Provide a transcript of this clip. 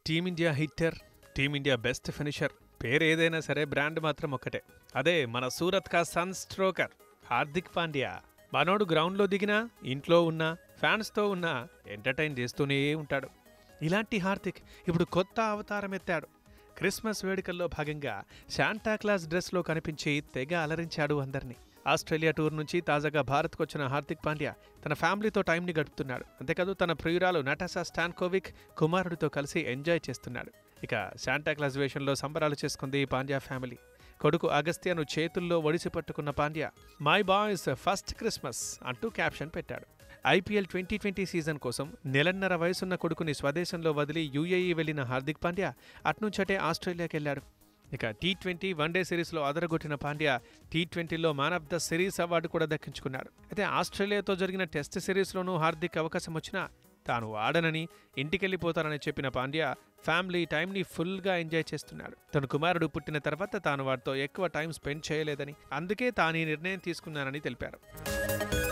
team India hitter team India best finisher పేరు ఏదైనా సరే బ్రాండ్ మాత్రం ఒక్కటే అదే మన సూరత్ కా సన్ స్ట్రోకర్ హార్దిక్ పాండ్యా మనోడు గ్రౌండ్లో దిగినా ఇంట్లో ఉన్నా ఫ్యాన్స్తో ఉన్నా ఎంటర్టైన్ చేస్తూనే ఉంటాడు ఇలాంటి హార్దిక్ ఇప్పుడు కొత్త అవతారం ఎత్తాడు క్రిస్మస్ వేడుకల్లో భాగంగా శాంటాక్లాస్ డ్రెస్లో కనిపించి తెగ అలరించాడు అందరినీ ఆస్ట్రేలియా టూర్ నుంచి తాజాగా భారత్కు వచ్చిన హార్దిక్ పాండ్యా తన ఫ్యామిలీతో టైంని గడుపుతున్నాడు అంతేకాదు తన ప్రియురాలు నటాసా స్టాన్కోవిక్ కుమారుడితో కలిసి ఎంజాయ్ చేస్తున్నాడు ఇక శాంటాక్లాస్ వేషంలో సంబరాలు చేసుకుంది పాండ్యా ఫ్యామిలీ కొడుకు అగస్త్యను చేతుల్లో ఒడిసి పట్టుకున్న Pandya my boys first Christmas అంటూ క్యాప్షన్ పెట్టాడు ఐపీఎల్ ట్వంటీ ట్వంటీ సీజన్ కోసం నెలన్నర వయసున్న కొడుకుని స్వదేశంలో వదిలి యూఏఈ వెళ్లిన హార్దిక్ పాండ్యా అట్నుంచటే ఆస్ట్రేలియాకి వెళ్లాడు ఇక టీ ట్వంటీ వన్డే సిరీస్లో అదరగొట్టిన పాండ్యా టీ ట్వంటీలో man of the series award కూడా దక్కించుకున్నాడు అయితే ఆస్ట్రేలియాతో జరిగిన టెస్ట్ సిరీస్లోనూ హార్దిక్ అవకాశం వచ్చినా తాను ఆడనని ఇంటికెళ్ళిపోతానని చెప్పిన పాండ్యా ఫ్యామిలీ టైంని ఫుల్గా ఎంజాయ్ చేస్తున్నాడు తన కుమారుడు పుట్టిన తర్వాత తాను వారితో ఎక్కువ టైం స్పెండ్ చేయలేదని అందుకే తాను ఈ నిర్ణయం తీసుకున్నానని తెలిపారు